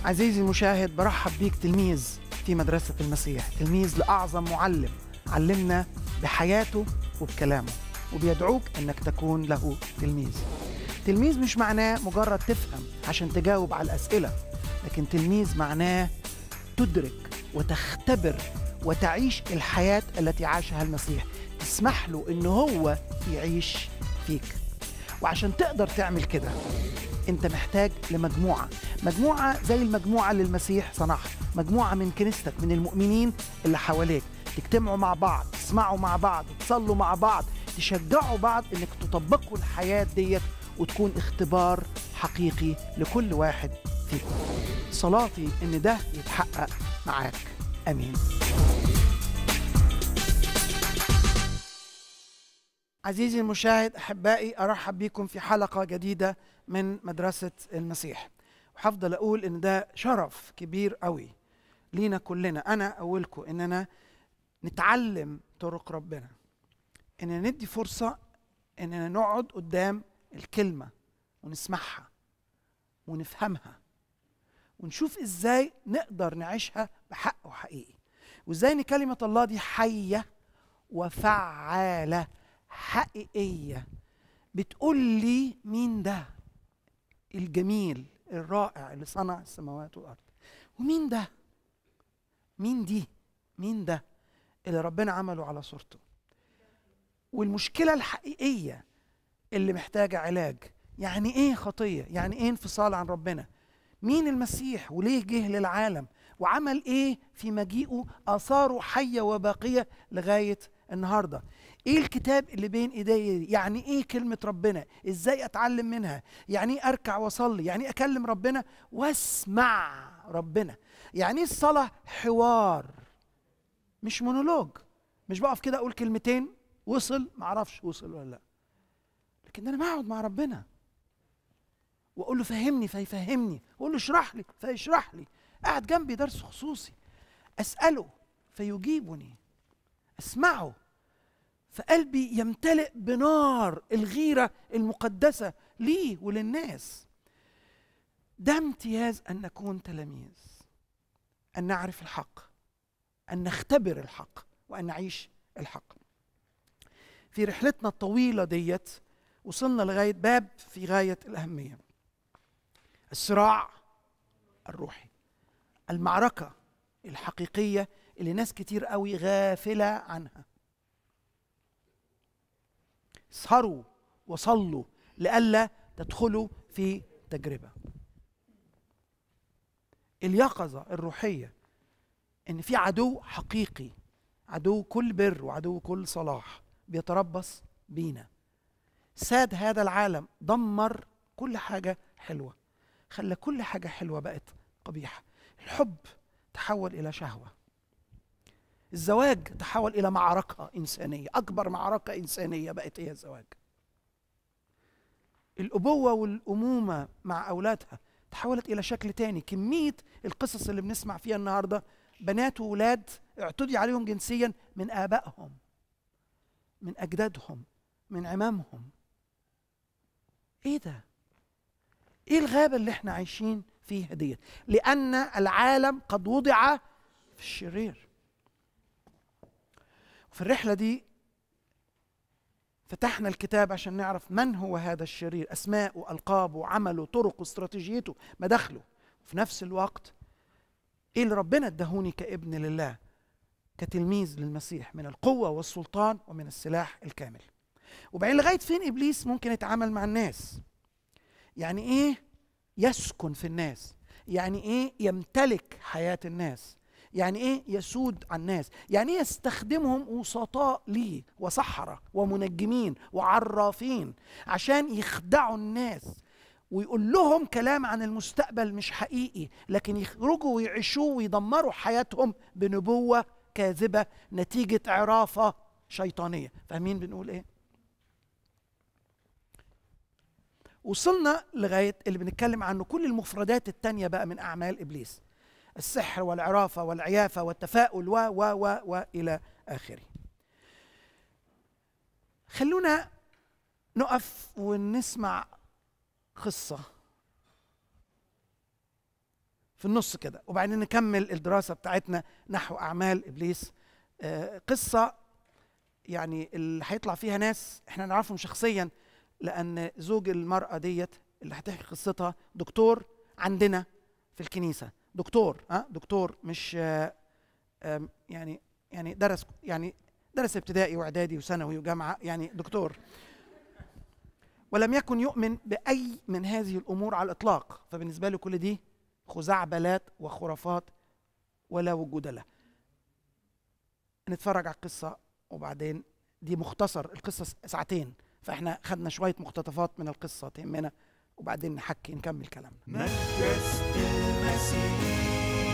عزيزي المشاهد برحب بيك تلميذ في مدرسة المسيح تلميذ لأعظم معلم علمنا بحياته وبكلامه وبيدعوك أنك تكون له تلميذ تلميذ مش معناه مجرد تفهم عشان تجاوب على الأسئلة لكن تلميذ معناه تدرك وتختبر وتعيش الحياة التي عاشها المسيح تسمح له أنه هو يعيش فيك وعشان تقدر تعمل كده انت محتاج لمجموعة مجموعة زي المجموعة اللي المسيح صنعها مجموعة من كنيستك من المؤمنين اللي حواليك تجتمعوا مع بعض تسمعوا مع بعض تصلوا مع بعض تشجعوا بعض انك تطبقوا الحياة ديت وتكون اختبار حقيقي لكل واحد فيكم صلاتي ان ده يتحقق معاك امين عزيزي المشاهد احبائي ارحب بكم في حلقه جديده من مدرسه المسيح وهفضل اقول ان ده شرف كبير قوي لينا كلنا انا اولكم اننا نتعلم طرق ربنا اننا ندي فرصه اننا نقعد قدام الكلمه ونسمعها ونفهمها ونشوف ازاي نقدر نعيشها بحق وحقيقي وازاي ان كلمه الله دي حيه وفعاله حقيقيه بتقول لي مين ده الجميل الرائع اللي صنع السماوات والارض ومين ده مين دي مين ده اللي ربنا عمله على صورته والمشكله الحقيقيه اللي محتاجه علاج يعني ايه خطيه يعني ايه انفصال عن ربنا مين المسيح وليه جه للعالم وعمل ايه في مجيئه اثاره حيه وباقيه لغايه النهارده ايه الكتاب اللي بين ايدي يعني ايه كلمه ربنا ازاي اتعلم منها يعني ايه اركع واصلي يعني ايه اكلم ربنا واسمع ربنا يعني ايه الصلاه حوار مش مونولوج مش بقف كده اقول كلمتين وصل معرفش وصل ولا لا لكن انا بقعد مع ربنا واقول له فهمني فيفهمني واقول له اشرح لي فيشرح لي قاعد جنبي درس خصوصي اساله فيجيبني اسمعه فقلبي يمتلئ بنار الغيره المقدسه ليه وللناس ده امتياز ان نكون تلاميذ ان نعرف الحق ان نختبر الحق وان نعيش الحق في رحلتنا الطويله ديت وصلنا لغايه باب في غايه الاهميه الصراع الروحي المعركه الحقيقيه اللي ناس كتير قوي غافله عنها اسهروا وصلوا لئلا تدخلوا في تجربه اليقظه الروحيه ان في عدو حقيقي عدو كل بر وعدو كل صلاح بيتربص بينا ساد هذا العالم دمر كل حاجه حلوه خلى كل حاجه حلوه بقت قبيحه الحب تحول الى شهوه الزواج تحول الى معركه انسانيه اكبر معركه انسانيه بقت هي الزواج الابوه والامومه مع اولادها تحولت الى شكل تاني كميه القصص اللي بنسمع فيها النهارده بنات وولاد اعتدي عليهم جنسيا من ابائهم من اجدادهم من عمامهم ايه ده ايه الغابه اللي احنا عايشين فيها ديت لان العالم قد وضع في الشرير في الرحله دي فتحنا الكتاب عشان نعرف من هو هذا الشرير اسماءه القابه عمله طرقه استراتيجيته مداخله وفي نفس الوقت ايه اللي ربنا ادهوني كابن لله كتلميذ للمسيح من القوه والسلطان ومن السلاح الكامل وبعدين لغايه فين ابليس ممكن يتعامل مع الناس يعني ايه يسكن في الناس يعني ايه يمتلك حياه الناس يعني ايه يسود على الناس يعني ايه يستخدمهم وسطاء ليه وسحرة ومنجمين وعرافين عشان يخدعوا الناس ويقول لهم كلام عن المستقبل مش حقيقي لكن يخرجوا ويعيشوه ويدمروا حياتهم بنبوة كاذبة نتيجة عرافة شيطانية فاهمين بنقول ايه وصلنا لغاية اللي بنتكلم عنه كل المفردات التانية بقى من أعمال إبليس السحر والعرافة والعيافة والتفاؤل و و و وإلى آخره خلونا نقف ونسمع قصة في النص كده وبعدين نكمل الدراسه بتاعتنا نحو اعمال ابليس آه، قصه يعني اللي هيطلع فيها ناس احنا نعرفهم شخصيا لان زوج المراه ديت اللي هتحكي قصتها دكتور عندنا في الكنيسه دكتور ها دكتور مش آه، آم، يعني يعني درس يعني درس ابتدائي واعدادي وثانوي وجامعه يعني دكتور ولم يكن يؤمن باي من هذه الامور على الاطلاق فبالنسبه له كل دي خزعبلات وخرافات ولا وجود لها نتفرج على القصه وبعدين دي مختصر القصه ساعتين فاحنا خدنا شويه مقتطفات من القصه تهمنا وبعدين نحكي نكمل كلامنا مدرسة المسيح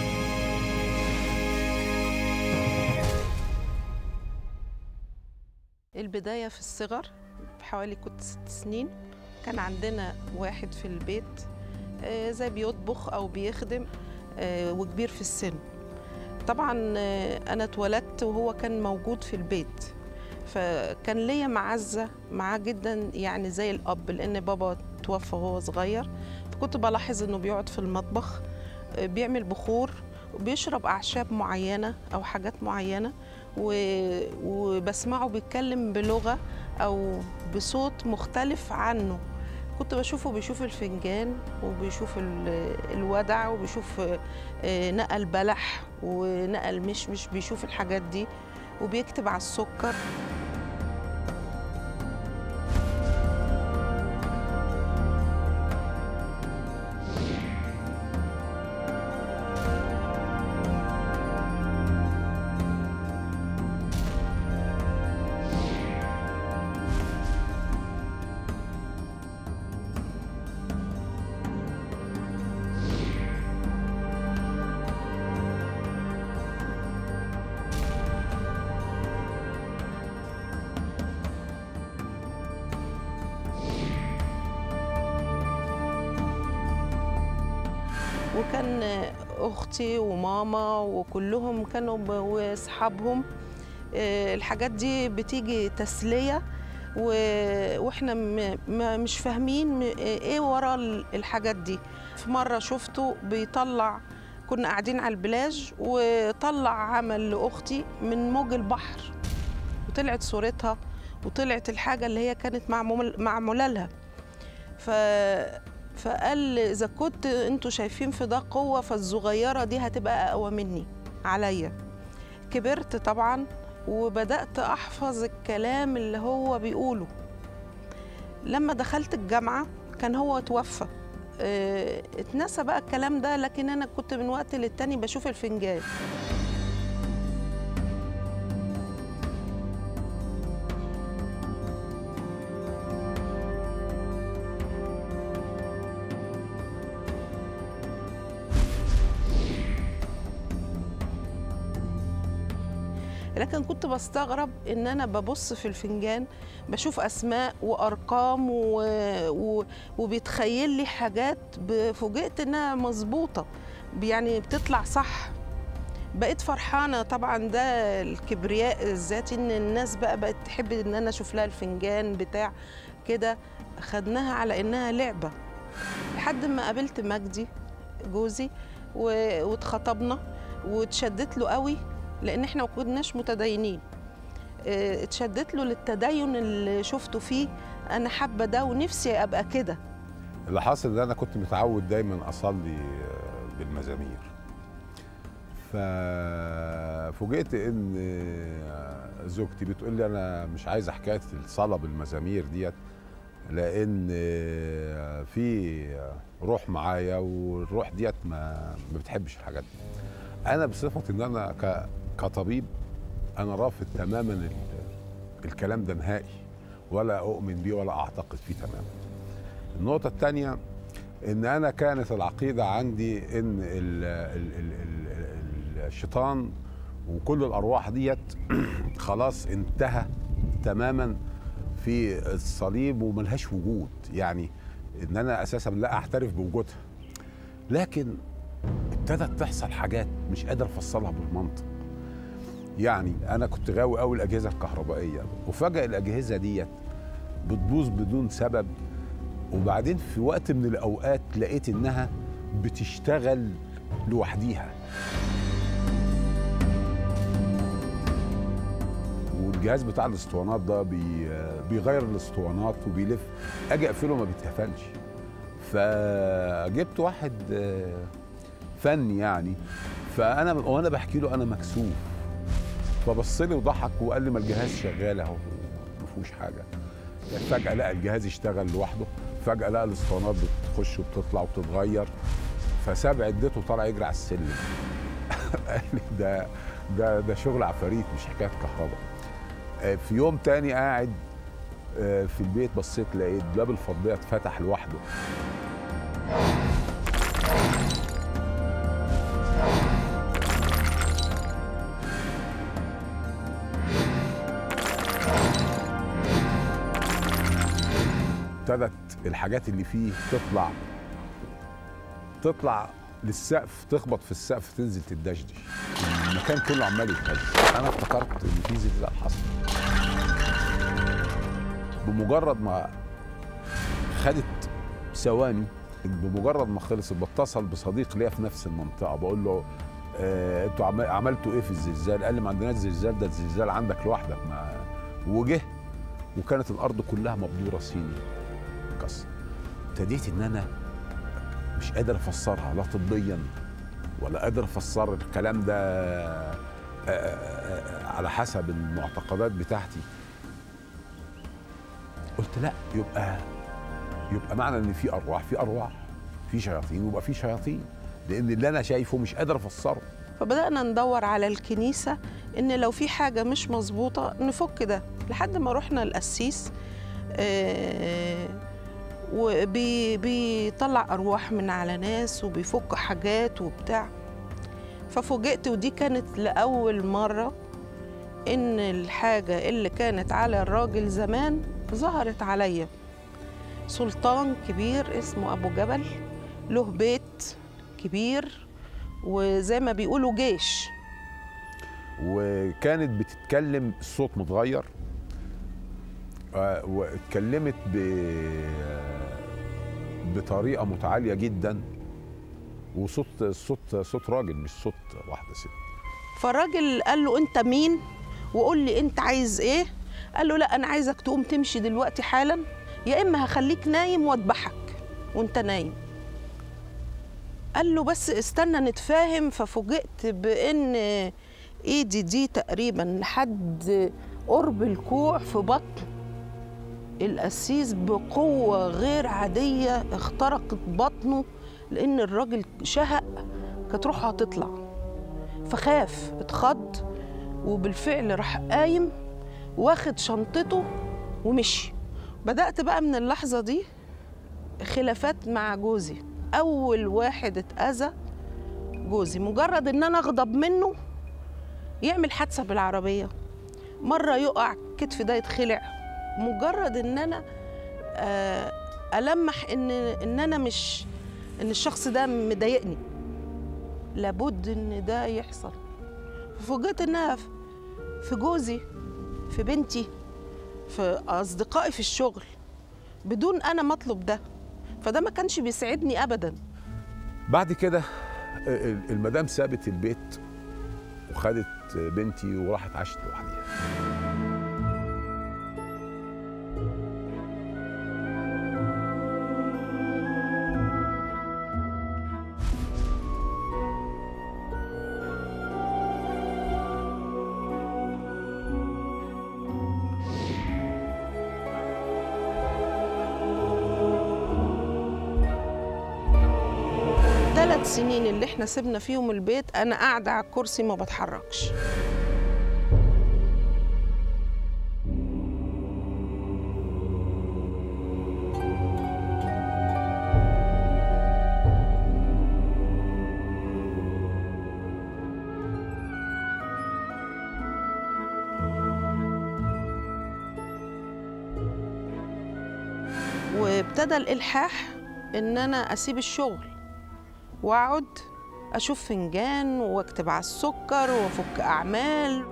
البداية في الصغر حوالي كنت ست سنين كان عندنا واحد في البيت آه، زي بيطبخ أو بيخدم آه، وكبير في السن طبعا آه، أنا اتولدت وهو كان موجود في البيت فكان ليا معزة معاه جدا يعني زي الأب لأن بابا توفى وهو صغير فكنت بلاحظ إنه بيقعد في المطبخ آه، بيعمل بخور وبيشرب أعشاب معينة أو حاجات معينة و- وبسمعه بيتكلم بلغة أو بصوت مختلف عنه كنت بشوفه بيشوف الفنجان وبيشوف ال- الودع وبيشوف آه، نقل بلح ونقل مشمش بيشوف الحاجات دي وبيكتب على السكر وكان اختي وماما وكلهم كانوا ب- واصحابهم آه، الحاجات دي بتيجي تسليه و- واحنا م- م- مش فاهمين م- ايه ورا ال- الحاجات دي في مره شفته بيطلع كنا قاعدين على البلاج وطلع عمل لاختي من موج البحر وطلعت صورتها وطلعت الحاجه اللي هي كانت معمول معموله لها ف فقال اذا كنت انتوا شايفين في ده قوه فالصغيره دي هتبقى اقوى مني عليا كبرت طبعا وبدات احفظ الكلام اللي هو بيقوله لما دخلت الجامعه كان هو توفى اه، اتنسى بقى الكلام ده لكن انا كنت من وقت للتاني بشوف الفنجان لكن كنت بستغرب ان انا ببص في الفنجان بشوف اسماء وارقام و... و... وبيتخيل لي حاجات ب- فوجئت انها مظبوطه يعني بتطلع صح بقيت فرحانه طبعا ده الكبرياء الذاتي ان الناس بقى بقت تحب ان انا اشوف لها الفنجان بتاع كده خدناها على انها لعبه لحد ما قابلت مجدي جوزي و- واتخطبنا واتشدت له قوي لان احنا ما كناش متدينين اه، اتشدت له للتدين اللي شفته فيه انا حابه ده ونفسي ابقى كده اللي حاصل ان انا كنت متعود دايما اصلي آه، بالمزامير ففوجئت ان آه، زوجتي بتقول لي انا مش عايزه حكايه الصلاه بالمزامير ديت لان آه، في روح معايا والروح ديت ما ما بتحبش الحاجات دي انا بصفه ان انا ك- كطبيب انا رافض تماما ال- الكلام ده نهائي ولا اؤمن بيه ولا اعتقد فيه تماما النقطة الثانية إن أنا كانت العقيدة عندي إن ال ال ال ال الشيطان وكل الأرواح ديت خلاص انتهى تماما في الصليب وملهاش وجود يعني إن أنا أساسا لا أعترف بوجودها لكن ابتدت تحصل حاجات مش قادر أفصلها بالمنطق يعني أنا كنت غاوي أوي الأجهزة الكهربائية وفجأة الأجهزة ديت بتبوظ بدون سبب وبعدين في وقت من الاوقات لقيت انها بتشتغل لوحديها والجهاز بتاع الاسطوانات ده بي بيغير الاسطوانات وبيلف اجي اقفله ما بيتقفلش فجبت واحد آه، فني يعني فانا وانا بحكي له انا مكسوف فبص لي وضحك وقال لي ما الجهاز شغال اهو ما فيهوش حاجه فجاه لقى الجهاز يشتغل لوحده فجاه لقى الاسطوانات بتخش وبتطلع وبتتغير فساب عدته وطلع يجري على السلم قال لي ده ده ده شغل عفاريت مش حكايه كهرباء آه، في يوم تاني قاعد آه، في البيت بصيت لقيت باب الفضيه اتفتح لوحده ابتدت الحاجات اللي فيه تطلع تطلع للسقف تخبط في السقف تنزل تدشدش المكان كله عمال يتهز انا افتكرت ان في زلزال حصل بمجرد ما خدت ثواني بمجرد ما خلصت بتصل بصديق ليا في نفس المنطقه بقول له آه انتوا عم- عملتوا ايه في الزلزال؟ قال لي ما عندناش زلزال ده الزلزال عندك لوحدك ما وجه وكانت الارض كلها مبدوره صيني كسر ابتديت ان انا مش قادر افسرها لا طبيا ولا قادر افسر الكلام ده آه، آه، آه، على حسب المعتقدات بتاعتي قلت لا يبقى يبقى معنى ان في ارواح في ارواح في شياطين يبقى في شياطين لان اللي انا شايفه مش قادر افسره فبدأنا ندور على الكنيسة إن لو في حاجة مش مظبوطة نفك ده لحد ما رحنا القسيس آه، وبيطلع أرواح من على ناس وبيفك حاجات وبتاع ففوجئت ودي كانت لأول مرة إن الحاجة اللي كانت على الراجل زمان ظهرت عليا سلطان كبير اسمه أبو جبل له بيت كبير وزي ما بيقولوا جيش وكانت بتتكلم الصوت متغير آه، واتكلمت ب بطريقه متعاليه جدا وصوت صوت صوت راجل مش صوت واحده ست فالراجل قال له انت مين وقول لي انت عايز ايه قال له لا انا عايزك تقوم تمشي دلوقتي حالا يا اما هخليك نايم واذبحك وانت نايم قال له بس استنى نتفاهم ففوجئت بان ايدي دي تقريبا لحد قرب الكوع في بطن القسيس بقوة غير عادية اخترقت بطنه لأن الراجل شهق كانت روحه هتطلع فخاف اتخض وبالفعل راح قايم واخد شنطته ومشي بدأت بقى من اللحظة دي خلافات مع جوزي أول واحد اتأذى جوزي مجرد إن أنا أغضب منه يعمل حادثة بالعربية مرة يقع كتف ده يتخلع مجرد إن أنا آه، ألمح إن إن أنا مش إن الشخص ده مضايقني لابد إن ده يحصل فوجئت إنها في- في جوزي في بنتي في أصدقائي في الشغل بدون أنا مطلب ده فده ما كانش بيسعدني أبدا بعد كده ال- المدام سابت البيت وخدت بنتي وراحت عاشت لوحديها ثلاث سنين اللي احنا سيبنا فيهم البيت أنا قاعدة على الكرسي ما بتحركش وابتدى الإلحاح إن أنا أسيب الشغل واقعد اشوف فنجان واكتب على السكر وافك اعمال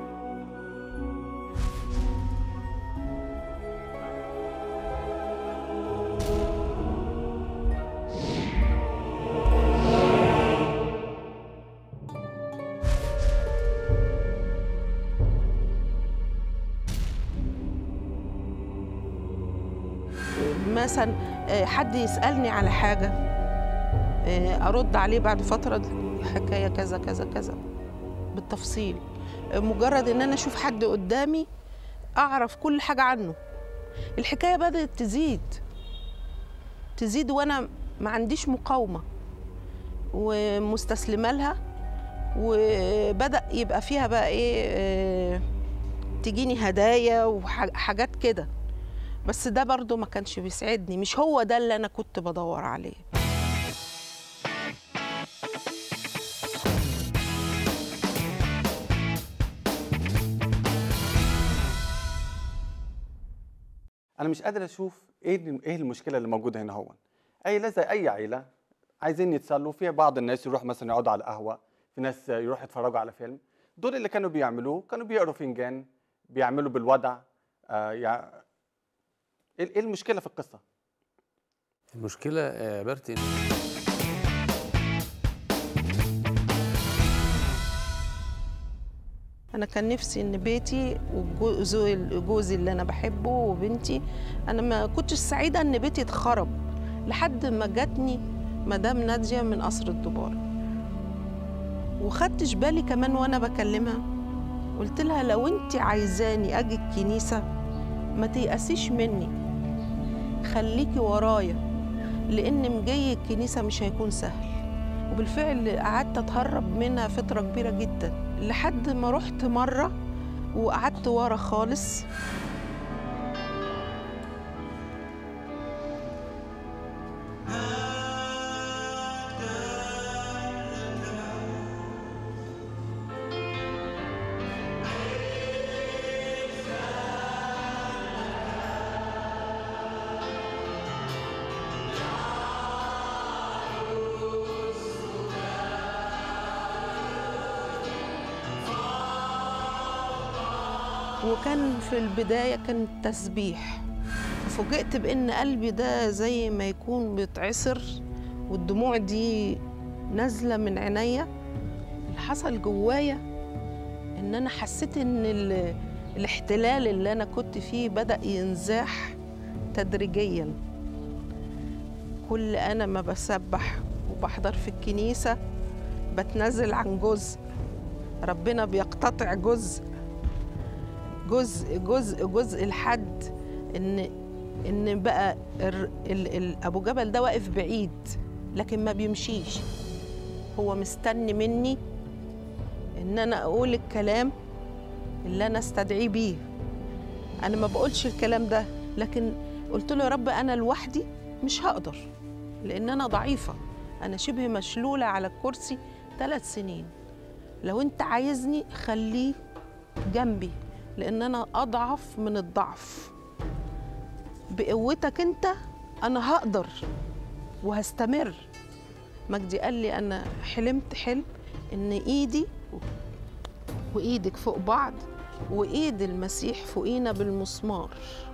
مثلا آه، حد يسالني على حاجه آه، ارد عليه بعد فتره حكايه كذا كذا كذا بالتفصيل آه، مجرد ان انا اشوف حد قدامي اعرف كل حاجه عنه الحكايه بدات تزيد تزيد وانا ما عنديش مقاومه ومستسلمه لها وبدا يبقى فيها بقى ايه آه، تجيني هدايا وحاجات كده بس ده برضو ما كانش بيسعدني مش هو ده اللي انا كنت بدور عليه انا مش قادر اشوف ايه ايه المشكله اللي موجوده هنا هون عيله زي اي عيله عايزين يتسلوا فيها بعض الناس يروح مثلا يقعدوا على القهوه في ناس يروحوا يتفرجوا على فيلم دول اللي كانوا بيعملوه كانوا بيقروا فنجان بيعملوا بالودع آه يع... ايه إيه المشكله في القصه المشكلة يا بارتي انا كان نفسي ان بيتي وجوزي جوزي اللي انا بحبه وبنتي انا ما كنتش سعيده ان بيتي اتخرب لحد ما جاتني مدام ناديه من قصر الدبار وخدتش بالي كمان وانا بكلمها قلت لها لو انت عايزاني اجي الكنيسه ما تيأسيش مني خليكي ورايا لان مجي الكنيسه مش هيكون سهل وبالفعل قعدت اتهرب منها فتره كبيره جدا لحد ما رحت مره وقعدت ورا خالص وكان في البداية كان تسبيح فوجئت بأن قلبي ده زي ما يكون بيتعصر والدموع دي نازلة من عينيا اللي حصل جوايا إن أنا حسيت إن ال- الاحتلال اللي أنا كنت فيه بدأ ينزاح تدريجيا كل أنا ما بسبح وبحضر في الكنيسة بتنازل عن جزء ربنا بيقتطع جزء جزء جزء جزء لحد ان ان بقى ال ال ال ابو جبل ده واقف بعيد لكن ما بيمشيش هو مستني مني ان انا اقول الكلام اللي انا استدعيه بيه انا ما بقولش الكلام ده لكن قلت له يا رب انا لوحدي مش هقدر لان انا ضعيفه انا شبه مشلوله على الكرسي ثلاث سنين لو انت عايزني خليه جنبي لان انا اضعف من الضعف بقوتك انت انا هقدر وهستمر مجدي قال لي انا حلمت حلم ان ايدي وايدك فوق بعض وايد المسيح فوقينا بالمسمار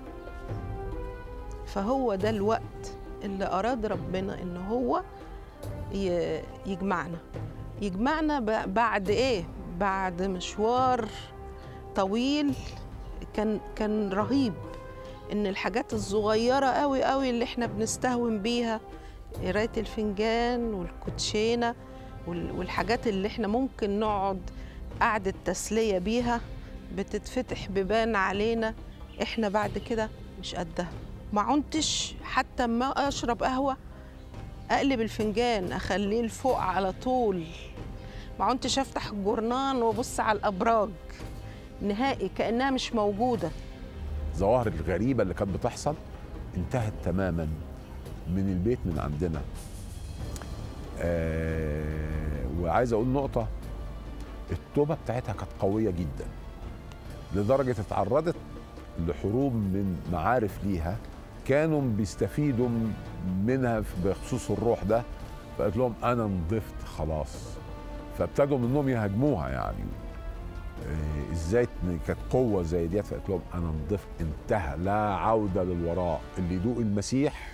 فهو ده الوقت اللي اراد ربنا ان هو ي- يجمعنا يجمعنا ب- بعد ايه بعد مشوار طويل كان كان رهيب ان الحاجات الصغيره قوي قوي اللي احنا بنستهون بيها قرايه الفنجان والكوتشينه وال- والحاجات اللي احنا ممكن نقعد قعده تسليه بيها بتتفتح بيبان علينا احنا بعد كده مش قدها ما عنتش حتى ما اشرب قهوه اقلب الفنجان اخليه لفوق على طول ما عنتش افتح الجورنان وابص على الابراج نهائي كانها مش موجوده الظواهر الغريبه اللي كانت بتحصل انتهت تماما من البيت من عندنا آه وعايز اقول نقطه التوبه بتاعتها كانت قويه جدا لدرجه اتعرضت لحروب من معارف ليها كانوا بيستفيدوا منها بخصوص الروح ده فقالت لهم انا نضفت خلاص فابتدوا منهم يهاجموها يعني إيه، ازاي ت- كانت قوه زي ديت فقلت لهم انا نضفت انتهى لا عوده للوراء اللي يدوق المسيح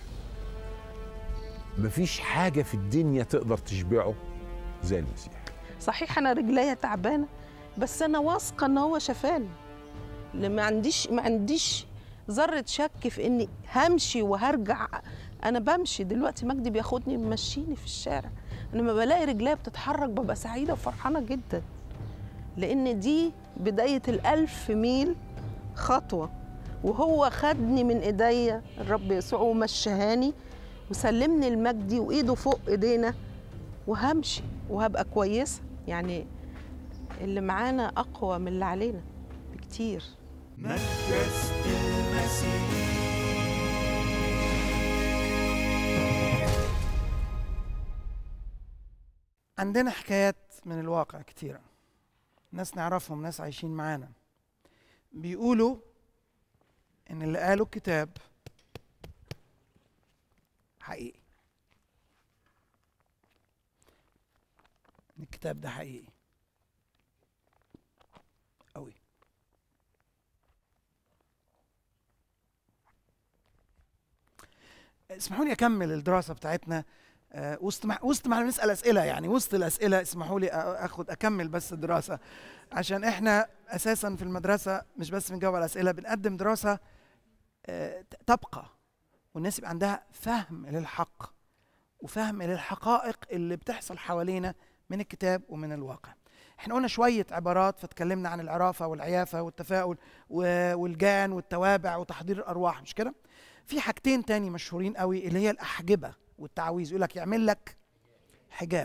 مفيش حاجه في الدنيا تقدر تشبعه زي المسيح صحيح انا رجليا تعبانه بس انا واثقه ان هو شفاني اللي ما عنديش ما عنديش ذره شك في اني همشي وهرجع انا بمشي دلوقتي مجدي بياخدني ممشيني في الشارع انا لما بلاقي رجليا بتتحرك ببقى سعيده وفرحانه جدا لان دي بدايه الالف ميل خطوه وهو خدني من ايديا الرب يسوع ومشهاني وسلمني لمجدي وايده فوق ايدينا وهمشي وهبقى كويسه يعني اللي معانا اقوى من اللي علينا بكتير مدرسة المسيح عندنا حكايات من الواقع كتيرة ناس نعرفهم ناس عايشين معانا بيقولوا ان اللي قالوا الكتاب حقيقي ان الكتاب ده حقيقي قوي اسمحوا لي اكمل الدراسه بتاعتنا آه، وسط ما وسط ما احنا بنسال اسئله يعني وسط الاسئله اسمحوا لي أ- اخد اكمل بس الدراسه عشان احنا اساسا في المدرسه مش بس بنجاوب على اسئله بنقدم دراسه آه، ت- تبقى والناس يبقى عندها فهم للحق وفهم للحقائق اللي بتحصل حوالينا من الكتاب ومن الواقع احنا قلنا شويه عبارات فتكلمنا عن العرافه والعيافه والتفاؤل و- والجان والتوابع وتحضير الارواح مش كده في حاجتين تاني مشهورين قوي اللي هي الاحجبه والتعويذ يقول لك يعمل لك حجاب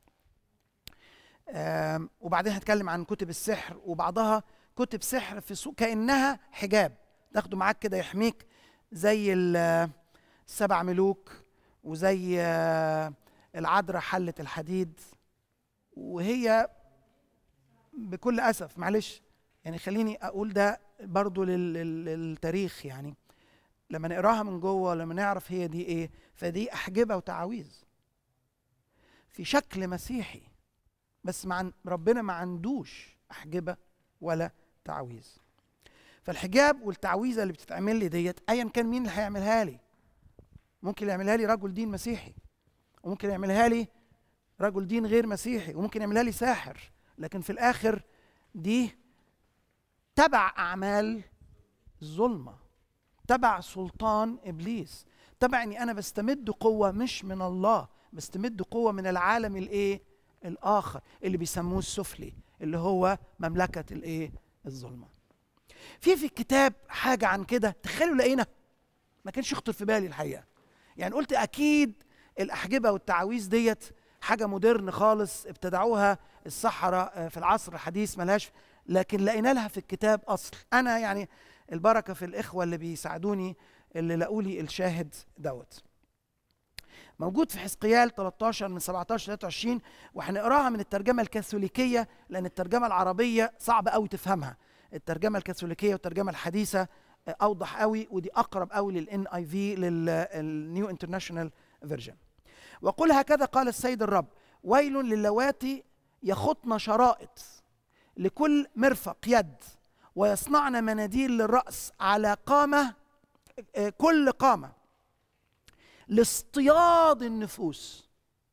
آم، وبعدين هتكلم عن كتب السحر وبعضها كتب سحر في سوق كانها حجاب تاخده معاك كده يحميك زي ال- السبع ملوك وزي آه، العذراء حلة الحديد وهي بكل اسف معلش يعني خليني اقول ده برضو لل- لل- للتاريخ يعني لما نقراها من جوه لما نعرف هي دي ايه فدي احجبه وتعاويذ في شكل مسيحي بس مع ربنا ما عندوش احجبه ولا تعاويذ فالحجاب والتعويذه اللي بتتعمل لي ديت ايا كان مين اللي هيعملها لي ممكن يعملها لي رجل دين مسيحي وممكن يعملها لي رجل دين غير مسيحي وممكن يعملها لي ساحر لكن في الاخر دي تبع اعمال الظلمه تبع سلطان ابليس تبع اني انا بستمد قوه مش من الله بستمد قوه من العالم الايه الاخر اللي بيسموه السفلي اللي هو مملكه الايه الظلمه في في الكتاب حاجه عن كده تخيلوا لقينا ما كانش يخطر في بالي الحقيقه يعني قلت اكيد الاحجبه والتعاويذ ديت حاجه مودرن خالص ابتدعوها السحره آه، في العصر الحديث ملهاش لكن لقينا لها في الكتاب اصل انا يعني البركه في الاخوه اللي بيساعدوني اللي لقوا لي الشاهد دوت موجود في حزقيال 13 من 17 ل 23 وهنقراها من الترجمه الكاثوليكيه لان الترجمه العربيه صعب قوي تفهمها الترجمه الكاثوليكيه والترجمه الحديثه آه، اوضح قوي ودي اقرب قوي للان اي في للنيو انترناشونال فيرجن وقل هكذا قال السيد الرب ويل للواتي يخطن شرائط لكل مرفق يد ويصنعن مناديل للرأس على قامة آه، كل قامة لاصطياد النفوس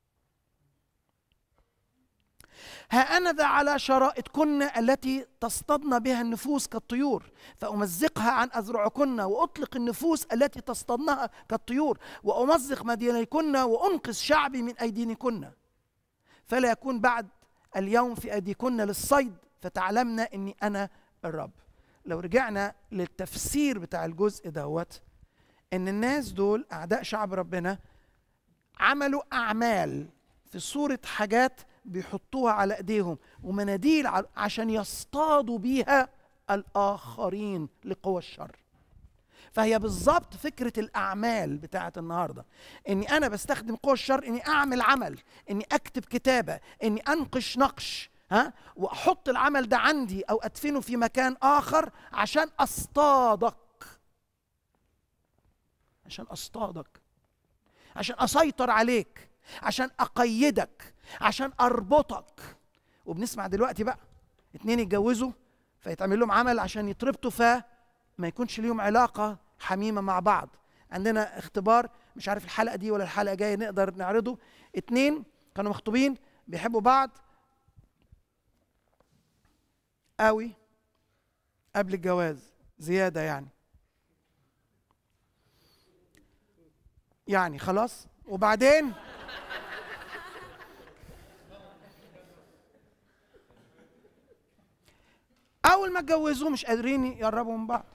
ها أنا ذا على شرائطكن التي تصطدن بها النفوس كالطيور فأمزقها عن أذرعكن وأطلق النفوس التي تصطدنها كالطيور وأمزق مدينيكن وأنقذ شعبي من أيدينكن فلا يكون بعد اليوم في أيديكن للصيد فتعلمن أني أنا الرب لو رجعنا للتفسير بتاع الجزء دوت ان الناس دول اعداء شعب ربنا عملوا اعمال في صوره حاجات بيحطوها على ايديهم ومناديل ع- عشان يصطادوا بيها الاخرين لقوى الشر فهي بالظبط فكره الاعمال بتاعه النهارده اني انا بستخدم قوى الشر اني اعمل عمل اني اكتب كتابه اني انقش نقش ها واحط العمل ده عندي او ادفنه في مكان اخر عشان اصطادك عشان اصطادك عشان اسيطر عليك عشان اقيدك عشان اربطك وبنسمع دلوقتي بقى اتنين يتجوزوا فيتعمل لهم عمل عشان يتربطوا فما يكونش ليهم علاقه حميمه مع بعض عندنا اختبار مش عارف الحلقه دي ولا الحلقه الجايه نقدر نعرضه اتنين كانوا مخطوبين بيحبوا بعض قوي قبل الجواز زياده يعني يعني خلاص وبعدين اول ما اتجوزوا مش قادرين يقربوا من بعض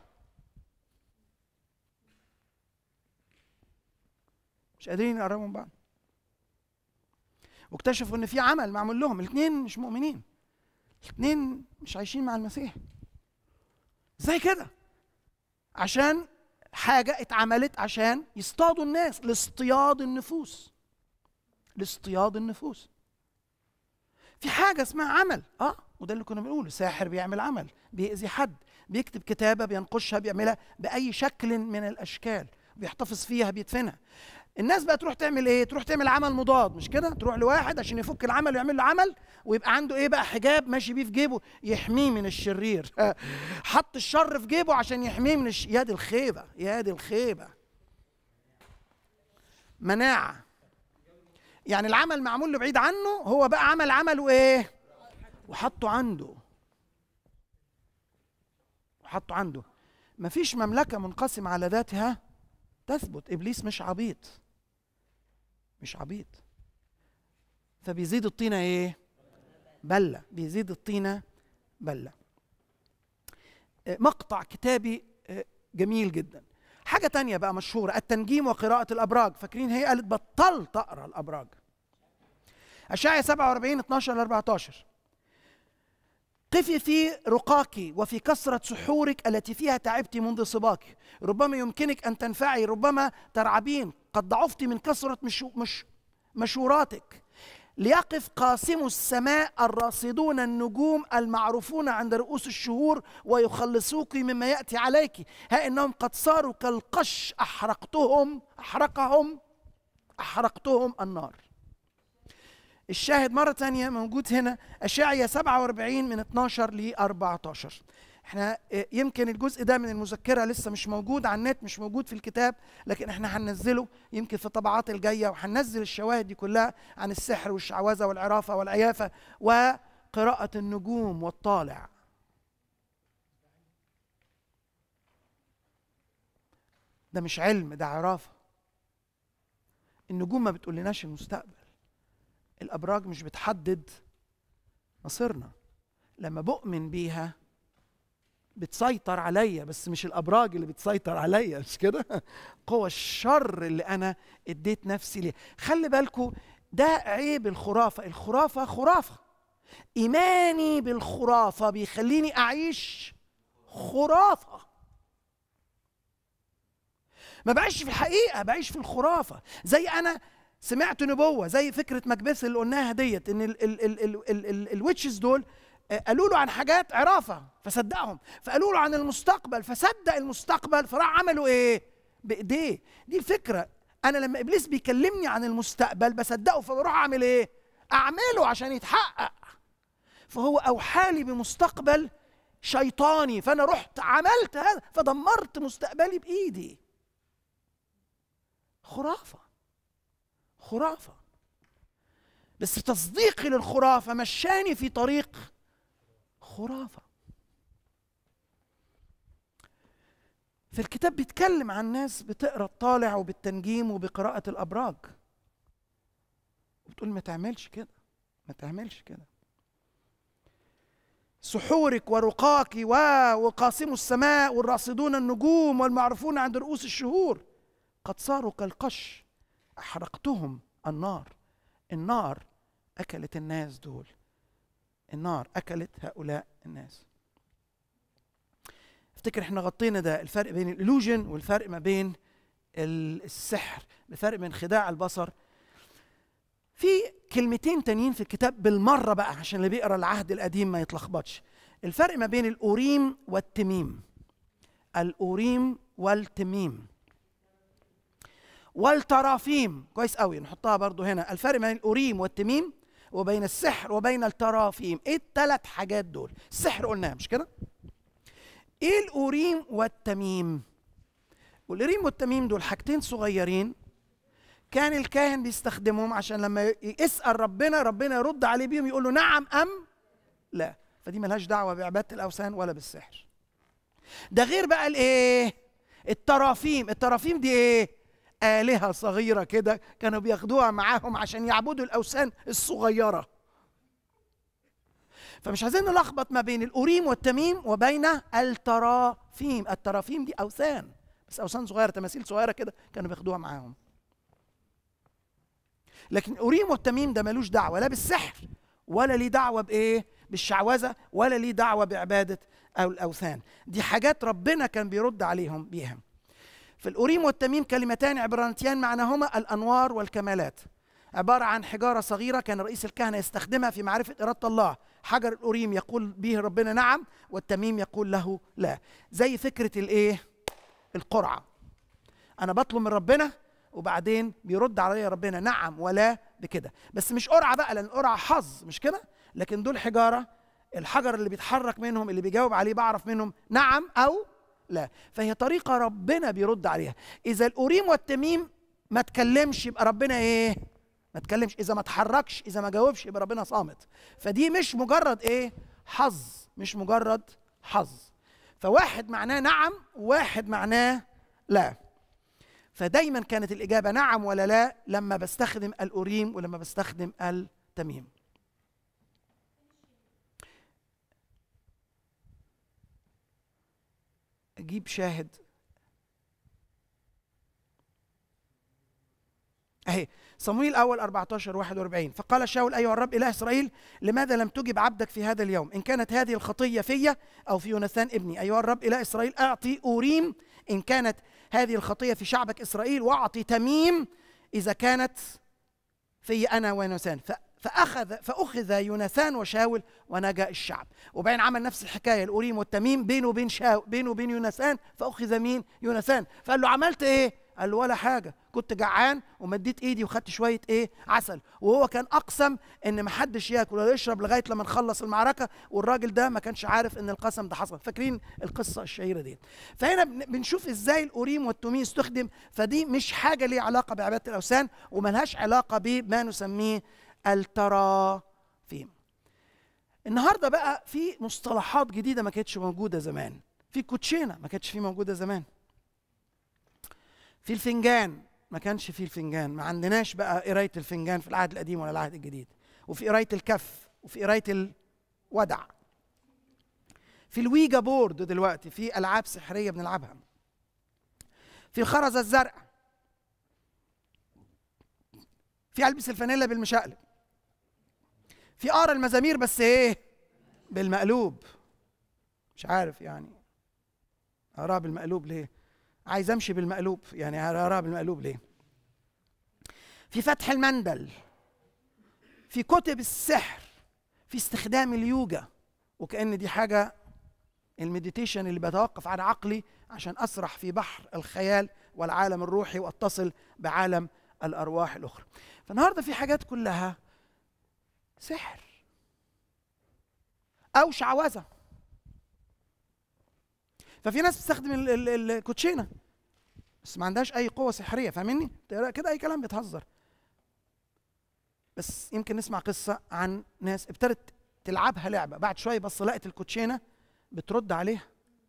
مش قادرين يقربوا من بعض واكتشفوا ان في عمل معمول لهم الاثنين مش مؤمنين الاثنين مش عايشين مع المسيح زي كده عشان حاجه اتعملت عشان يصطادوا الناس لاصطياد النفوس لاصطياد النفوس في حاجه اسمها عمل اه وده اللي كنا بنقوله ساحر بيعمل عمل بيأذي حد بيكتب كتابه بينقشها بيعملها باي شكل من الاشكال بيحتفظ فيها بيدفنها الناس بقى تروح تعمل ايه تروح تعمل عمل مضاد مش كده تروح لواحد عشان يفك العمل ويعمل له عمل ويبقى عنده ايه بقى حجاب ماشي بيه في جيبه يحميه من الشرير حط الشر في جيبه عشان يحميه من الش... يا دي الخيبه يا دي الخيبه مناعه يعني العمل معمول له بعيد عنه هو بقى عمل عمله ايه وحطه عنده وحطه عنده مفيش مملكه منقسمه على ذاتها تثبت ابليس مش عبيط مش عبيط فبيزيد الطينه ايه بله بيزيد الطينه بله آه، مقطع كتابي آه، جميل جدا حاجة تانية بقى مشهورة التنجيم وقراءة الأبراج فاكرين هي قالت بطلت أقرأ الأبراج أشعيا 47 12 ل 14 قفي في رقاك وفي كثرة سحورك التي فيها تعبت منذ صباك ربما يمكنك أن تنفعي ربما ترعبين قد ضعفت من كثرة مش مش مشوراتك ليقف قاسم السماء الراصدون النجوم المعروفون عند رؤوس الشهور ويخلصوك مما يأتي عليك ها إنهم قد صاروا كالقش أحرقتهم أحرقهم أحرقتهم النار الشاهد مرة تانية موجود هنا أشعيا 47 من 12 ل 14 احنا اه، يمكن الجزء ده من المذكرة لسه مش موجود على النت مش موجود في الكتاب لكن احنا هننزله يمكن في الطبعات الجاية وهننزل الشواهد دي كلها عن السحر والشعوذة والعرافة والعيافة وقراءة النجوم والطالع ده مش علم ده عرافة النجوم ما بتقولناش المستقبل الابراج مش بتحدد مصيرنا لما بؤمن بيها بتسيطر عليا بس مش الابراج اللي بتسيطر عليا مش كده قوى الشر اللي انا اديت نفسي ليه خلي بالكم ده عيب الخرافه الخرافه خرافه ايماني بالخرافه بيخليني اعيش خرافه ما بعيش في الحقيقه بعيش في الخرافه زي انا سمعت نبوه زي فكره مكبث اللي قلناها ديت ان ال- ال- ال- ال- ال- ال- الويتشز دول آه، قالوا له عن حاجات عرافه فصدقهم فقالوا له عن المستقبل فصدق المستقبل فراح عملوا ايه بايديه دي الفكره انا لما ابليس بيكلمني عن المستقبل بصدقه فبروح اعمل ايه اعمله عشان يتحقق فهو اوحالي بمستقبل شيطاني فانا رحت عملت هذا فدمرت مستقبلي بايدي خرافه خرافه بس تصديقي للخرافه مشاني في طريق خرافه في الكتاب بيتكلم عن ناس بتقرا الطالع وبالتنجيم وبقراءه الابراج بتقول ما تعملش كده ما تعملش كده سحورك ورقاك و وقاسم السماء والراصدون النجوم والمعروفون عند رؤوس الشهور قد صاروا كالقش احرقتهم النار النار اكلت الناس دول النار اكلت هؤلاء الناس افتكر احنا غطينا ده الفرق بين الالوجن والفرق ما بين ال- السحر الفرق بين خداع البصر في كلمتين تانيين في الكتاب بالمره بقى عشان اللي بيقرا العهد القديم ما يتلخبطش الفرق ما بين الاوريم والتميم الاوريم والتميم والترافيم كويس قوي نحطها برضو هنا الفرق بين الاوريم والتميم وبين السحر وبين الترافيم ايه الثلاث حاجات دول السحر قلناها مش كده ايه الاوريم والتميم والاوريم والتميم دول حاجتين صغيرين كان الكاهن بيستخدمهم عشان لما يسال ربنا ربنا يرد عليه بيهم يقول له نعم ام لا فدي ملهاش دعوه بعباده الاوثان ولا بالسحر ده غير بقى الايه الترافيم الترافيم دي ايه آلهة صغيرة كده كانوا بياخدوها معاهم عشان يعبدوا الأوثان الصغيرة فمش عايزين نلخبط ما بين الأوريم والتميم وبين الترافيم الترافيم دي أوثان بس أوثان صغيرة تماثيل صغيرة كده كانوا بياخدوها معاهم لكن الأوريم والتميم ده ملوش دعوة لا بالسحر ولا ليه دعوة بإيه بالشعوذة ولا ليه دعوة بعبادة أو الأوثان دي حاجات ربنا كان بيرد عليهم بيها في الأوريم والتميم كلمتان عبرانيتيان معناهما الأنوار والكمالات عبارة عن حجارة صغيرة كان رئيس الكهنة يستخدمها في معرفة إرادة الله حجر الأوريم يقول به ربنا نعم والتميم يقول له لا زي فكرة الإيه القرعة أنا بطلب من ربنا وبعدين بيرد عليا ربنا نعم ولا بكده بس مش قرعة بقى لأن القرعة حظ مش كده لكن دول حجارة الحجر اللي بيتحرك منهم اللي بيجاوب عليه بعرف منهم نعم أو لا فهي طريقة ربنا بيرد عليها إذا الأوريم والتميم ما تكلمش يبقى ربنا إيه ما تكلمش إذا ما تحركش إذا ما جاوبش يبقى ربنا صامت فدي مش مجرد إيه حظ مش مجرد حظ فواحد معناه نعم وواحد معناه لا فدايما كانت الإجابة نعم ولا لا لما بستخدم الأوريم ولما بستخدم التميم أجيب شاهد أهي صمويل الأول 14 41 فقال شاول أيها الرب إله إسرائيل لماذا لم تجب عبدك في هذا اليوم إن كانت هذه الخطية في أو في يوناثان ابني أيها الرب إله إسرائيل أعطي أوريم إن كانت هذه الخطية في شعبك إسرائيل وأعطي تميم إذا كانت في أنا ويوناثان فأخذ فأخذ يوناثان وشاول ونجا الشعب وبعدين عمل نفس الحكاية الأوريم والتميم بينه وبين شاول بينه وبين يوناثان فأخذ مين يوناثان فقال له عملت إيه قال له ولا حاجة كنت جعان ومديت ايدي وخدت شوية ايه عسل وهو كان اقسم ان محدش ياكل ولا يشرب لغاية لما نخلص المعركة والراجل ده ما كانش عارف ان القسم ده حصل فاكرين القصة الشهيرة دي فهنا بنشوف ازاي الأوريم والتوميم استخدم فدي مش حاجة ليها علاقة بعبادة الأوثان وملهاش علاقة بما نسميه الترافيم النهارده بقى في مصطلحات جديده ما كانتش موجوده زمان في كوتشينه ما كانتش في موجوده زمان في الفنجان ما كانش في الفنجان ما عندناش بقى قرايه الفنجان في العهد القديم ولا العهد الجديد وفي قرايه الكف وفي قرايه الودع في الويجا بورد دلوقتي في العاب سحريه بنلعبها في الخرزه الزرقاء في البس الفانيلا بالمشقلب في قرا المزامير بس ايه بالمقلوب مش عارف يعني اقراها بالمقلوب ليه عايز امشي بالمقلوب يعني اقراها بالمقلوب ليه في فتح المندل في كتب السحر في استخدام اليوجا وكأن دي حاجة المديتيشن اللي بتوقف على عقلي عشان أسرح في بحر الخيال والعالم الروحي وأتصل بعالم الأرواح الأخرى فالنهاردة في حاجات كلها سحر أو شعوذة ففي ناس بتستخدم الكوتشينه بس ما عندهاش اي قوه سحريه فاهمني كده اي كلام بيتهزر بس يمكن نسمع قصه عن ناس ابتدت تلعبها لعبه بعد شويه بس لقت الكوتشينه بترد عليها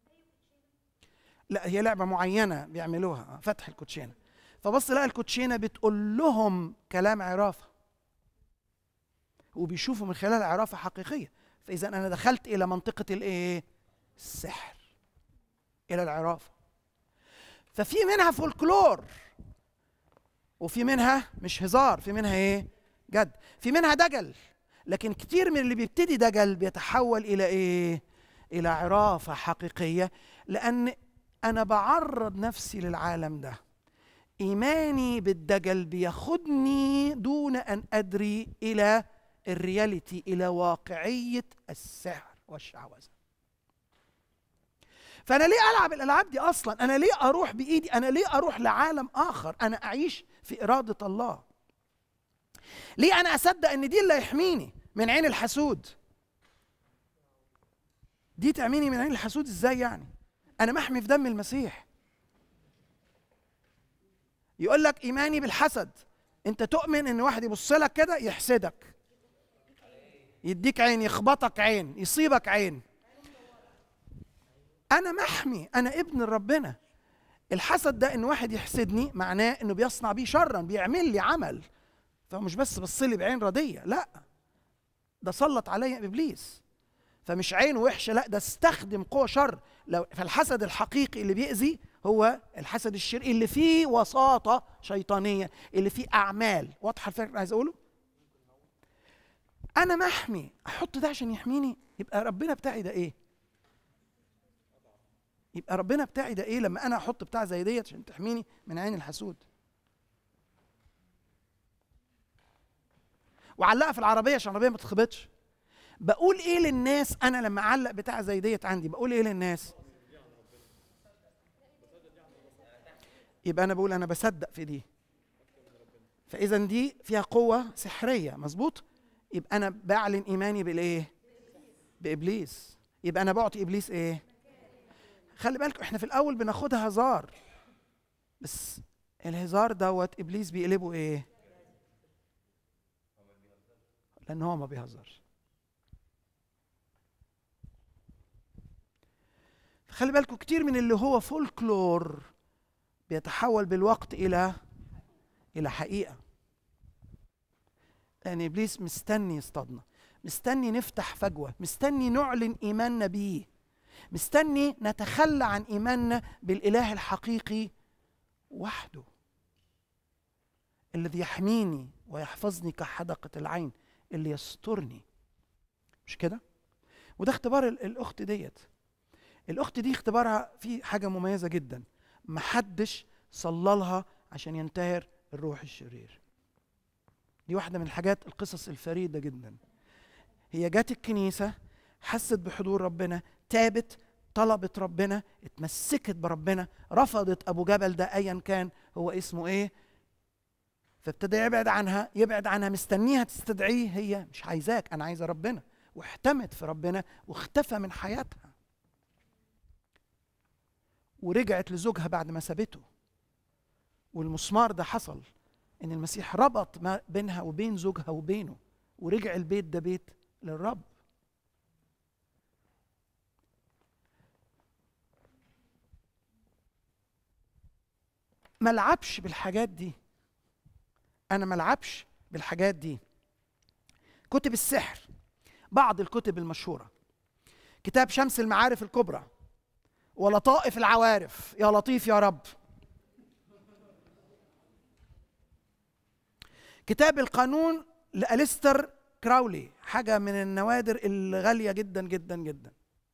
لا هي لعبه معينه بيعملوها فتح الكوتشينه فبص لقى الكوتشينه بتقول لهم كلام عرافه وبيشوفوا من خلال عرافه حقيقيه فاذا انا دخلت الى منطقه الايه السحر الى العرافه ففي منها فولكلور وفي منها مش هزار في منها ايه جد في منها دجل لكن كتير من اللي بيبتدي دجل بيتحول الى ايه الى عرافه حقيقيه لان انا بعرض نفسي للعالم ده ايماني بالدجل بياخدني دون ان ادري الى الرياليتي الى واقعيه السحر والشعوذه فانا ليه العب الالعاب دي اصلا انا ليه اروح بايدي انا ليه اروح لعالم اخر انا اعيش في اراده الله ليه انا اصدق ان دي اللي هيحميني من عين الحسود دي تعميني من عين الحسود ازاي يعني انا محمي في دم المسيح يقول لك ايماني بالحسد انت تؤمن ان واحد يبص لك كده يحسدك يديك عين يخبطك عين يصيبك عين انا محمي انا ابن ربنا الحسد ده ان واحد يحسدني معناه انه بيصنع بيه شرا بيعمل لي عمل فمش بس بص لي بعين رديه لا ده سلط عليا ابليس فمش عين وحشه لا ده استخدم قوه شر لو فالحسد الحقيقي اللي بيأذي هو الحسد الشرقي اللي فيه وساطه شيطانيه اللي فيه اعمال واضحه الفكره اللي عايز اقوله انا محمي احط ده عشان يحميني يبقى ربنا بتاعي ده ايه يبقى ربنا بتاعي ده ايه لما انا احط بتاع زي ديت عشان تحميني من عين الحسود وعلقها في العربيه عشان العربيه ما تتخبطش بقول ايه للناس انا لما اعلق بتاع زي ديت عندي بقول ايه للناس يبقى انا بقول انا بصدق في دي فاذا دي فيها قوه سحريه مظبوط يبقى انا بعلن ايماني بالايه بابليس يبقى انا بعطي ابليس ايه خلي بالكم احنا في الاول بناخدها هزار بس الهزار دوت ابليس بيقلبه ايه لان هو ما بيهزرش خلي بالكم كتير من اللي هو فولكلور بيتحول بالوقت الى الى حقيقه لان ابليس مستني يصطادنا مستني نفتح فجوه مستني نعلن ايماننا بيه مستني نتخلى عن ايماننا بالاله الحقيقي وحده الذي يحميني ويحفظني كحدقه العين اللي يسترني مش كده وده اختبار ال- الاخت ديت الاخت دي اختبارها في حاجه مميزه جدا محدش صللها عشان ينتهر الروح الشرير دي واحده من الحاجات القصص الفريده جدا هي جت الكنيسه حست بحضور ربنا تابت طلبت ربنا اتمسكت بربنا رفضت ابو جبل ده ايا كان هو اسمه ايه فابتدى يبعد عنها يبعد عنها مستنيها تستدعيه هي مش عايزاك انا عايزه ربنا واحتمت في ربنا واختفى من حياتها ورجعت لزوجها بعد ما سابته والمسمار ده حصل ان المسيح ربط ما بينها وبين زوجها وبينه ورجع البيت ده بيت للرب ملعبش بالحاجات دي انا ملعبش بالحاجات دي كتب السحر بعض الكتب المشهوره كتاب شمس المعارف الكبرى ولطائف العوارف يا لطيف يا رب كتاب القانون لأليستر كراولي حاجة من النوادر الغالية جدا جدا جدا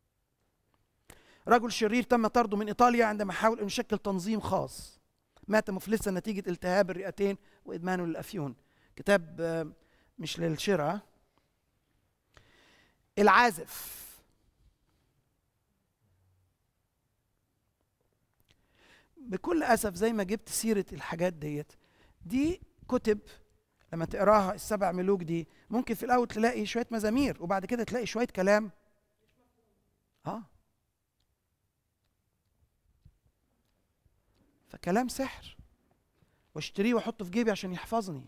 رجل شرير تم طرده من إيطاليا عندما حاول أن يشكل تنظيم خاص مات مفلسا نتيجة التهاب الرئتين وإدمانه للأفيون كتاب آه، مش للشراء العازف بكل اسف زي ما جبت سيره الحاجات ديت دي كتب لما تقراها السبع ملوك دي ممكن في الاول تلاقي شويه مزامير وبعد كده تلاقي شويه كلام اه فكلام سحر واشتريه واحطه في جيبي عشان يحفظني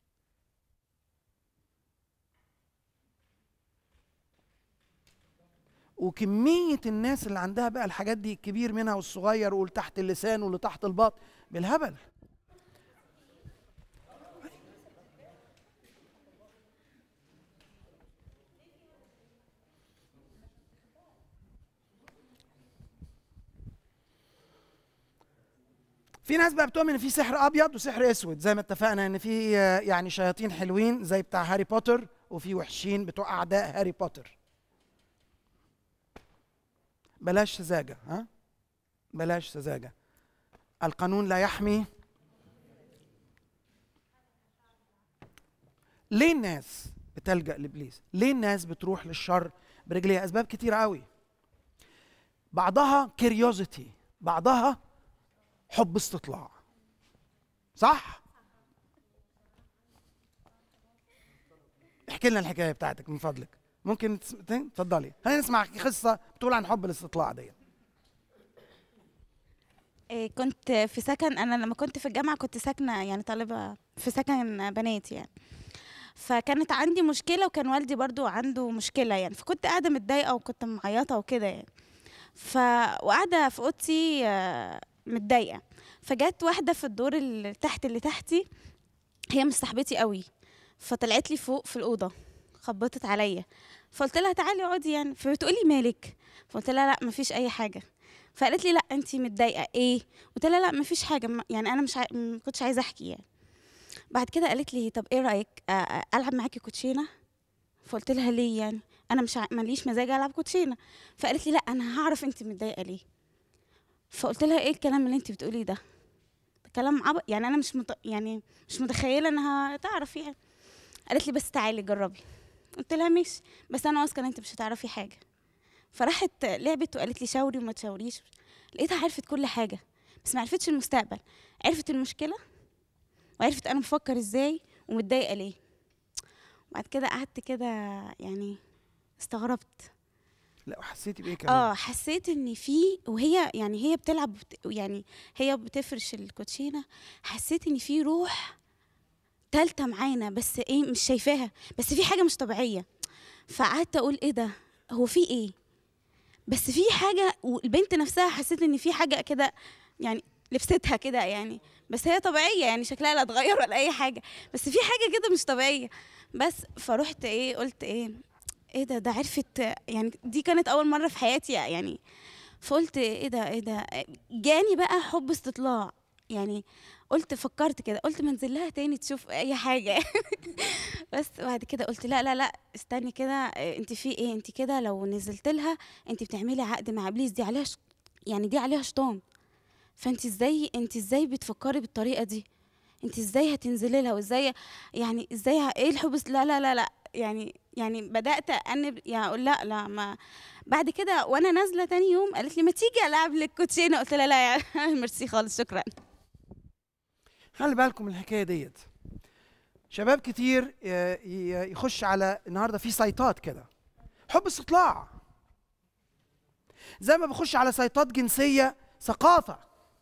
وكمية الناس اللي عندها بقى الحاجات دي الكبير منها والصغير واللي تحت اللسان واللي تحت الباط بالهبل في ناس بقى بتؤمن ان في سحر ابيض وسحر اسود زي ما اتفقنا ان في آه، يعني شياطين حلوين زي بتاع هاري بوتر وفي وحشين بتوع اعداء هاري بوتر بلاش سذاجة ها بلاش سذاجة القانون لا يحمي ليه الناس بتلجأ لإبليس؟ ليه الناس بتروح للشر برجليها؟ أسباب كتيرة قوي بعضها كيريوزيتي بعضها حب استطلاع صح؟ احكي لنا الحكاية بتاعتك من فضلك ممكن تس- ت- تفضلي خلينا نسمع قصة بتقول عن حب الاستطلاع دي إيه، كنت في سكن انا لما كنت في الجامعه كنت ساكنه يعني طالبه في سكن بنات يعني فكانت عندي مشكله وكان والدي برضو عنده مشكله يعني فكنت قاعده متضايقه وكنت معيطه وكده يعني ف وقاعده في اوضتي آه، متضايقه فجت واحده في الدور اللي تحت اللي تحتي هي مش صاحبتي قوي فطلعت لي فوق في الاوضه خبطت عليا فقلت لها تعالي اقعدي يعني فبتقولي مالك فقلت لها لا مفيش اي حاجه فقالت لي لا انت متضايقه ايه قلت لها لا مفيش حاجه ما- يعني انا مش عاي... ما كنتش عايزه احكي يعني بعد كده قالت لي طب ايه رايك آه، آه، العب معاكي كوتشينه فقلت لها ليه يعني انا مش ع- ماليش مزاج العب كوتشينه فقالت لي لا انا هعرف انت متضايقه ليه فقلت لها ايه الكلام اللي انت بتقوليه ده ده كلام عبط يعني انا مش مت... يعني مش متخيله انها تعرف يعني قالت لي بس تعالي جربي قلت لها ماشي بس انا واثقه ان انت مش هتعرفي حاجه فراحت لعبت وقالت لي شاوري وما تشاوريش لقيتها عرفت كل حاجه بس ما عرفتش المستقبل عرفت المشكله وعرفت انا بفكر ازاي ومتضايقه ليه بعد كده قعدت كده يعني استغربت لا وحسيتي بايه كمان اه حسيت ان في وهي يعني هي بتلعب بت- يعني هي بتفرش الكوتشينه حسيت ان في روح تالتة معانا بس ايه مش شايفاها بس في حاجه مش طبيعيه فقعدت اقول ايه ده هو في ايه بس في حاجه والبنت نفسها حسيت ان في حاجه كده يعني لبستها كده يعني بس هي طبيعيه يعني شكلها لا اتغير ولا اي حاجه بس في حاجه كده مش طبيعيه بس فروحت ايه قلت ايه ايه ده ده عرفت يعني دي كانت اول مره في حياتي يعني فقلت ايه ده ايه ده جاني بقى حب استطلاع يعني قلت فكرت كده قلت ما انزل لها تاني تشوف اي حاجه بس بعد كده قلت لا لا لا استني كده إيه، انت في ايه انت كده لو نزلت لها انت بتعملي عقد مع ابليس دي عليها ش... يعني دي عليها شيطان فانت ازاي انت ازاي بتفكري بالطريقه دي انت ازاي هتنزلي لها وازاي يعني ازاي ه- ايه الحب الس- لا لا لا لا يعني يعني بدات انب يعني اقول لا لا ما بعد كده وانا نازله تاني يوم قالت لي ما تيجي العب لك كوتشينه قلت لها لا يعني ميرسي خالص شكرا خلي بالكم من الحكايه ديت شباب كتير ي- ي- يخش على النهارده في سايتات كده حب استطلاع زي ما بخش على سايتات جنسيه ثقافه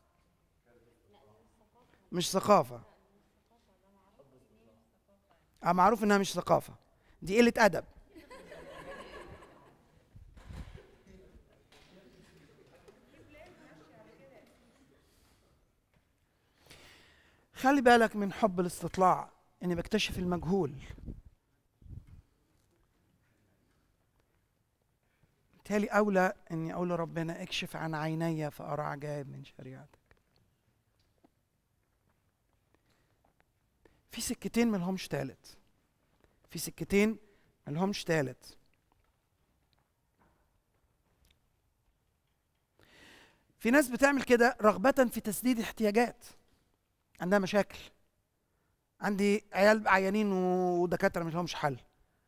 مش ثقافه اه معروف انها مش ثقافه دي قله ادب خلي بالك من حب الاستطلاع اني بكتشف المجهول بالتالي اولى اني اقول لربنا اكشف عن عيني فارى عجائب من شريعتك في سكتين ملهمش تالت في سكتين ملهمش تالت في ناس بتعمل كده رغبة في تسديد احتياجات عندها مشاكل عندي عيال عيانين ودكاتره مش لهمش حل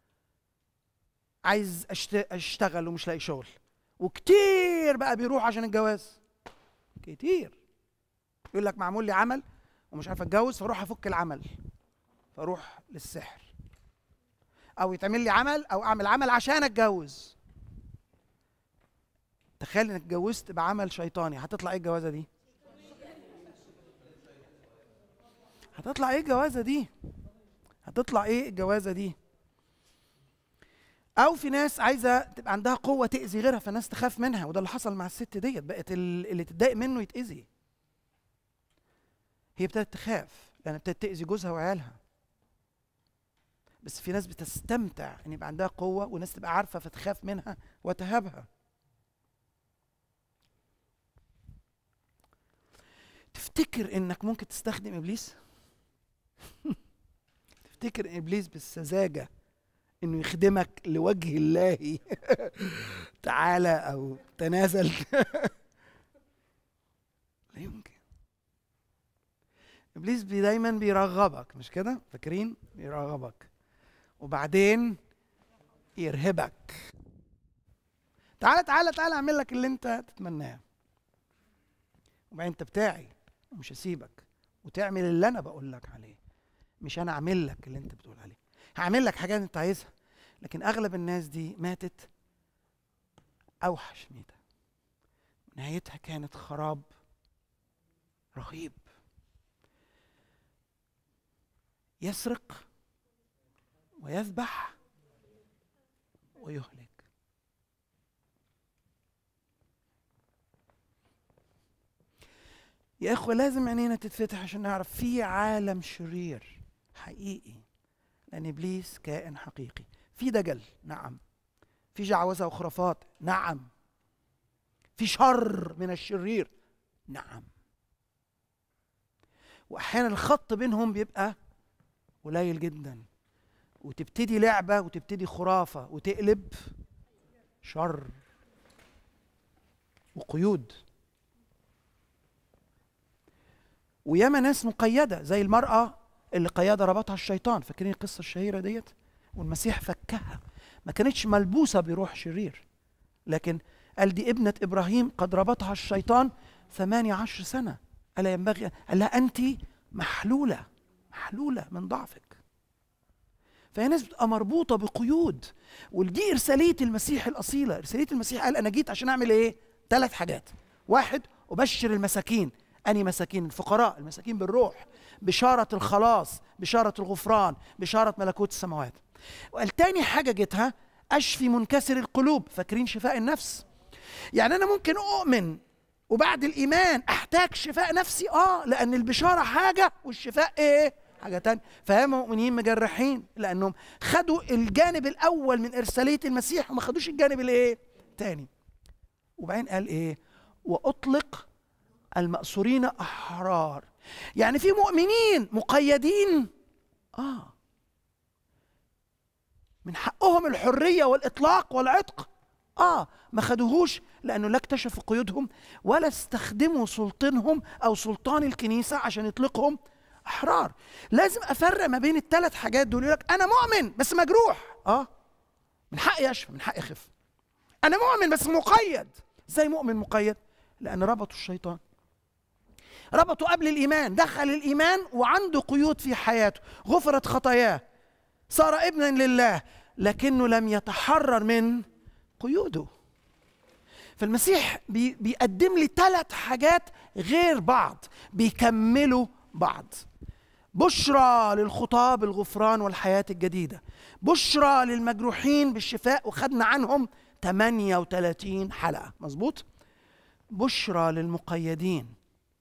عايز أشت... اشتغل ومش لاقي شغل وكتير بقى بيروح عشان الجواز كتير يقول لك معمول لي عمل ومش عارف اتجوز فاروح افك العمل فاروح للسحر او يتعمل لي عمل او اعمل عمل عشان اتجوز تخيل انك اتجوزت بعمل شيطاني هتطلع ايه الجوازه دي هتطلع ايه الجوازه دي هتطلع ايه الجوازه دي او في ناس عايزه تبقى عندها قوه تاذي غيرها فالناس تخاف منها وده اللي حصل مع الست ديت بقت ال- اللي تتضايق منه يتاذي هي ابتدت تخاف لان ابتدت تاذي جوزها وعيالها بس في ناس بتستمتع ان يبقى عندها قوه وناس تبقى عارفه فتخاف منها وتهابها تفتكر انك ممكن تستخدم ابليس تفتكر ان ابليس بالسذاجه انه يخدمك لوجه الله تعالى او تنازل لا يمكن ابليس بي دايما بيرغبك مش كده فاكرين بيرغبك وبعدين يرهبك تعالى تعالى تعالى اعمل لك اللي انت تتمناه وبعدين انت بتاعي ومش هسيبك وتعمل اللي انا بقول لك عليه مش انا اعمل لك اللي انت بتقول عليه هعمل لك حاجات انت عايزها لكن اغلب الناس دي ماتت اوحش ميتة نهايتها كانت خراب رهيب يسرق ويذبح ويهلك يا اخوه لازم عينينا تتفتح عشان نعرف في عالم شرير حقيقي لان ابليس كائن حقيقي في دجل نعم في جعوذه وخرافات نعم في شر من الشرير نعم واحيانا الخط بينهم بيبقى قليل جدا وتبتدي لعبه وتبتدي خرافه وتقلب شر وقيود وياما ناس مقيده زي المراه اللي قيادة ربطها الشيطان فاكرين القصه الشهيره ديت والمسيح فكها ما كانتش ملبوسه بروح شرير لكن قال دي ابنة إبراهيم قد ربطها الشيطان ثمانية عشر سنة ألا ينبغي قال لها أنت محلولة محلولة من ضعفك فهي ناس بتبقى مربوطة بقيود ودي إرسالية المسيح الأصيلة إرسالية المسيح قال أنا جيت عشان أعمل إيه ثلاث حاجات واحد أبشر المساكين أني مساكين الفقراء المساكين بالروح بشارة الخلاص بشارة الغفران بشارة ملكوت السماوات وقال تاني حاجة جيتها أشفي منكسر القلوب فاكرين شفاء النفس يعني أنا ممكن أؤمن وبعد الإيمان أحتاج شفاء نفسي آه لأن البشارة حاجة والشفاء إيه حاجة تانية فهم مؤمنين مجرحين لأنهم خدوا الجانب الأول من إرسالية المسيح وما خدوش الجانب الإيه تاني وبعدين قال إيه وأطلق المأسورين أحرار يعني في مؤمنين مقيدين آه من حقهم الحرية والإطلاق والعتق آه ما خدوهوش لأنه لا اكتشفوا قيودهم ولا استخدموا سلطانهم أو سلطان الكنيسة عشان يطلقهم أحرار لازم أفرق ما بين الثلاث حاجات دول يقول لك أنا مؤمن بس مجروح آه من حقي أشفى من حقي أخف أنا مؤمن بس مقيد إزاي مؤمن مقيد؟ لأن ربطوا الشيطان ربطوا قبل الإيمان دخل الإيمان وعنده قيود في حياته غفرت خطاياه صار ابنا لله لكنه لم يتحرر من قيوده فالمسيح بي بيقدم لي ثلاث حاجات غير بعض بيكملوا بعض بشرى للخطاة بالغفران والحياة الجديدة بشرى للمجروحين بالشفاء وخدنا عنهم 38 حلقة مظبوط بشرى للمقيدين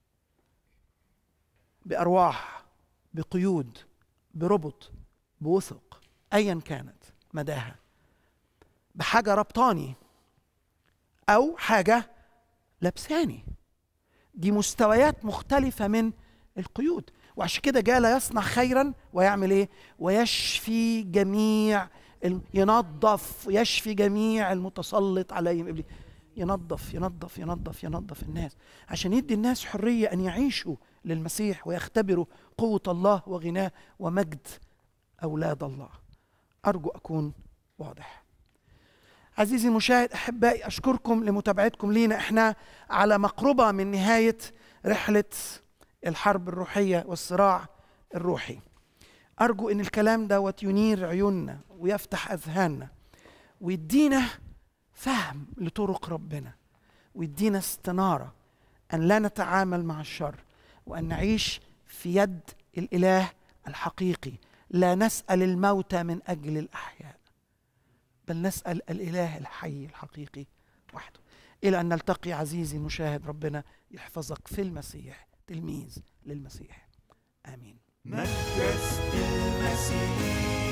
بأرواح بقيود بربط بوثق ايا كانت مداها بحاجه ربطاني او حاجه لبساني دي مستويات مختلفه من القيود وعشان كده جاء لا يصنع خيرا ويعمل ايه ويشفي جميع ينظف يشفي جميع المتسلط عليهم ابليس ينظف ينظف ينظف ينظف الناس عشان يدي الناس حريه ان يعيشوا للمسيح ويختبروا قوه الله وغناه ومجد أولاد الله أرجو أكون واضح عزيزي المشاهد أحبائي أشكركم لمتابعتكم لينا إحنا على مقربة من نهاية رحلة الحرب الروحية والصراع الروحي أرجو إن الكلام دوت ينير عيوننا ويفتح أذهاننا ويدينا فهم لطرق ربنا ويدينا استنارة أن لا نتعامل مع الشر وأن نعيش في يد الإله الحقيقي لا نسأل الموتى من أجل الأحياء بل نسأل الإله الحي الحقيقي وحده إلى أن نلتقي عزيزي المشاهد ربنا يحفظك في المسيح تلميذ للمسيح آمين مركز المسيح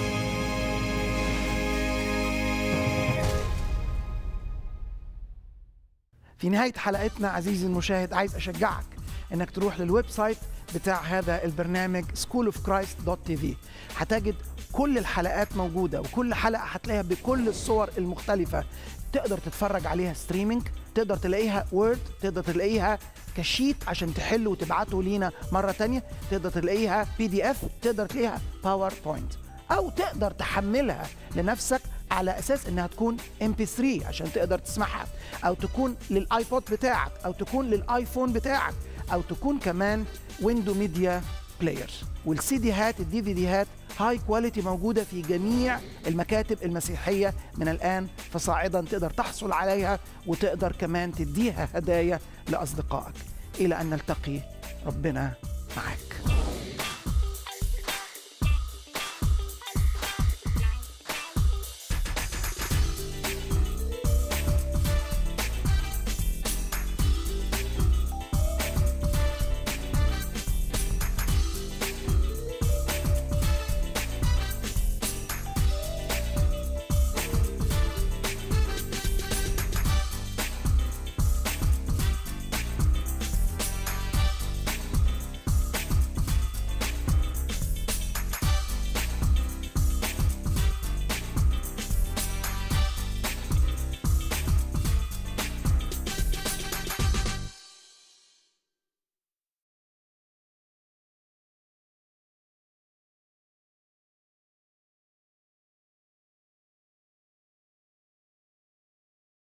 في نهاية حلقتنا عزيزي المشاهد عايز أشجعك انك تروح للويب سايت بتاع هذا البرنامج schoolofchrist.tv هتجد كل الحلقات موجودة وكل حلقة هتلاقيها بكل الصور المختلفة تقدر تتفرج عليها ستريمينج تقدر تلاقيها وورد تقدر تلاقيها كشيت عشان تحل وتبعته لينا مرة تانية تقدر تلاقيها بي دي اف تقدر تلاقيها باوربوينت او تقدر تحملها لنفسك على اساس انها تكون ام بي 3 عشان تقدر تسمعها او تكون للايبود بتاعك او تكون للايفون بتاعك او تكون كمان ويندو ميديا بلاير والسي دي هات الدي في دي هات هاي كواليتي موجوده في جميع المكاتب المسيحيه من الان فصاعدا تقدر تحصل عليها وتقدر كمان تديها هدايا لاصدقائك الى ان نلتقي ربنا معاك